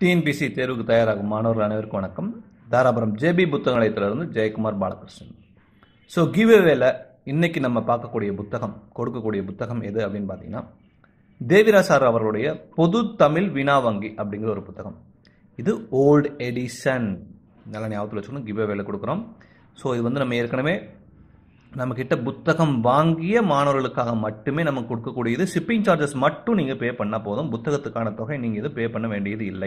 TNPSC தேர்வுக்கு தயாராகும் மாணவர்கள் அனைவருக்கும் வணக்கம் தாராபுரம் ஜேபி புத்தகத்திலிருந்து ஜெயக்குமார் பாலகிருஷ்ணன் ஸோ கிவ்வேல இன்னைக்கு நம்ம பார்க்கக்கூடிய புத்தகம் கொடுக்கக்கூடிய புத்தகம் எது அப்படின்னு பார்த்தீங்கன்னா தேவிரா சார் அவர்களுடைய பொது தமிழ் வினா வங்கி அப்படிங்கிற ஒரு புத்தகம் இது ஓல்டு எடிஷன் நல்லா ஞாபகத்தில் வச்சுக்கணும் கிவ்வேல கொடுக்குறோம் ஸோ இது வந்து நம்ம ஏற்கனவே நம்மக்கிட்ட புத்தகம் வாங்கிய மாணவர்களுக்காக மட்டுமே நம்ம கொடுக்கக்கூடியது ஷிப்பிங் சார்ஜஸ் மட்டும் நீங்கள் பே பண்ணால் போதும் புத்தகத்துக்கான தொகை நீங்கள் இது பே பண்ண வேண்டியது இல்லை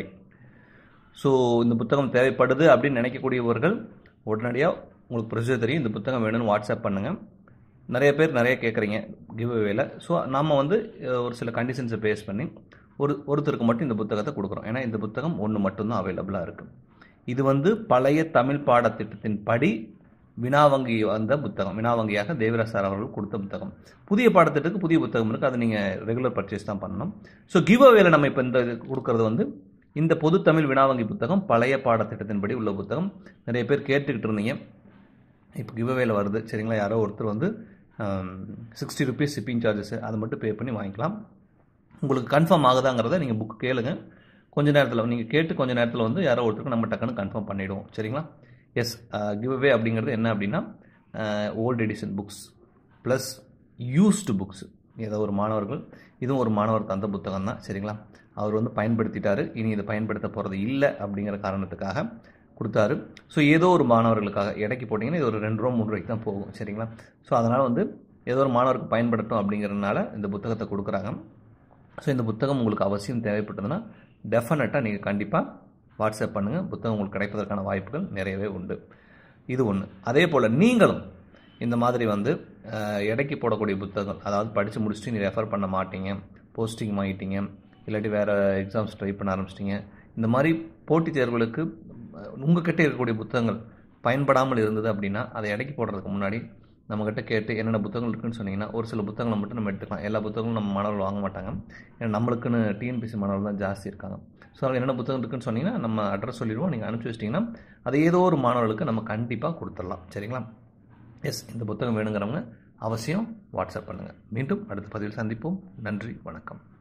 ஸோ இந்த புத்தகம் தேவைப்படுது அப்படின்னு நினைக்கக்கூடியவர்கள் உடனடியாக உங்களுக்கு ப்ரொசீஜர் தெரியும் இந்த புத்தகம் வேணும்னு வாட்ஸ்அப் பண்ணுங்கள் நிறைய பேர் நிறைய கேட்குறீங்க கிவ் அவேல ஸோ நம்ம வந்து அஹ், ஒரு சில கண்டிஷன்ஸை பேஸ் பண்ணி ஒரு ஒருத்தருக்கு மட்டும் இந்த புத்தகத்தை கொடுக்குறோம் ஏன்னா இந்த புத்தகம் ஒன்று மட்டும்தான் அவைலபிளாக இருக்குது இது வந்து பழைய தமிழ் பாடத்திட்டத்தின் படி வினாவங்கி வந்த புத்தகம் வினாவங்கியாக தேவராஜ் சார் அவர்கள் கொடுத்த புத்தகம் புதிய பாடத்திட்டத்துக்கு புதிய புத்தகம் இருக்குது அது நீங்கள் ரெகுலர் பர்ச்சேஸ் தான் பண்ணணும் ஸோ கிவ் அவேல நம்ம இப்போ இந்த இது கொடுக்கறது வந்து இந்த பொது தமிழ் வினாவங்கி புத்தகம் பழைய பாடத்திட்டத்தின்படி உள்ள புத்தகம் நிறைய பேர் கேட்டுக்கிட்டு இருந்தீங்க இப்போ கிவ் அவேல வருது சரிங்களா யாரோ ஒருத்தர் வந்து சிக்ஸ்டி ருபீஸ் ஷிப்பிங் சார்ஜஸ் அதை மட்டும் பே பண்ணி வாங்கிக்கலாம் உங்களுக்கு கன்ஃபார்ம் ஆகுதாங்கிறத நீங்கள் புக் கேளுங்க கொஞ்ச நேரத்தில் நீங்கள் கேட்டு கொஞ்ச நேரத்தில் வந்து யாரோ ஒருத்தருக்கு நம்ம டக்குன்னு கன்ஃபார்ம் பண்ணிவிடுவோம் சரிங்களா எஸ் கிவ் அவே அப்படிங்கிறது என்ன அப்படின்னா old edition books plus used books ஏதோ ஒரு மாணவர்கள் இதுவும் ஒரு மாணவர் தந்த புத்தகம் தான் சரிங்களா அவர் வந்து பயன்படுத்திட்டாரு இனி இதை பயன்படுத்த போகிறது இல்லை அப்படிங்கிற காரணத்துக்காக கொடுத்தாரு ஸோ ஏதோ ஒரு மாணவர்களுக்காக இடைக்கு போட்டிங்கன்னா இது ஒரு ரெண்டு ரூபா மூணு ரூபாய்க்கு தான் போகும் சரிங்களா ஸோ அதனால் வந்து ஏதோ ஒரு மாணவருக்கு பயன்படுத்தும் அப்படிங்கிறதுனால இந்த புத்தகத்தை கொடுக்குறாங்க ஸோ இந்த புத்தகம் உங்களுக்கு அவசியம் தேவைப்பட்டதுன்னா டெஃபினட்டாக நீங்கள் கண்டிப்பாக வாட்ஸ்அப் பண்ணுங்கள் புத்தகம் உங்களுக்கு கிடைப்பதற்கான வாய்ப்புகள் நிறையவே உண்டு இது ஒன்று அதே போல் நீங்களும் இந்த மாதிரி வந்து அஹ், எடைக்கு போடக்கூடிய புத்தகம் அதாவது படித்து முடிச்சுட்டு நீ ரெஃபர் பண்ண மாட்டீங்க போஸ்டிங் வாங்கிட்டீங்க இல்லாட்டி வேறு எக்ஸாம்ஸ் ட்ரை பண்ண ஆரம்பிச்சிட்டிங்க இந்த மாதிரி போட்டித் தேர்வுகளுக்கு உங்ககிட்ட இருக்கக்கூடிய புத்தகங்கள் பயன்படாமல் இருந்தது அப்படின்னா அதை எடைக்கு போடுறதுக்கு முன்னாடி நம்மக்கிட்ட கேட்டு என்னென்ன புத்தகங்கள் இருக்குன்னு சொன்னீங்கன்னா ஒரு சில புத்தகங்களை மட்டும் நம்ம எடுத்துக்கலாம் எல்லா புத்தகங்களும் நம்ம மாணவர்கள் வாங்க மாட்டாங்க ஏன்னா நம்மளுக்குன்னு டிஎன்பிசி மாணவர்கள் தான் ஜாஸ்தி இருக்காங்க ஸோ அதில் என்னென்ன புத்தகம் இருக்குன்னு சொன்னீங்கன்னா நம்ம அட்ரஸ் சொல்லிடுவோம் நீங்கள் அனுப்பிச்சி வச்சிட்டிங்கன்னா அதை ஏதோ ஒரு மாணவர்களுக்கு நம்ம கண்டிப்பாக கொடுத்துடலாம் சரிங்களா எஸ் இந்த புத்தகம் வேணுங்கிறவங்க அவசியம் வாட்ஸ்அப் பண்ணுங்கள் மீண்டும் அடுத்த பதிவில் சந்திப்போம் நன்றி வணக்கம்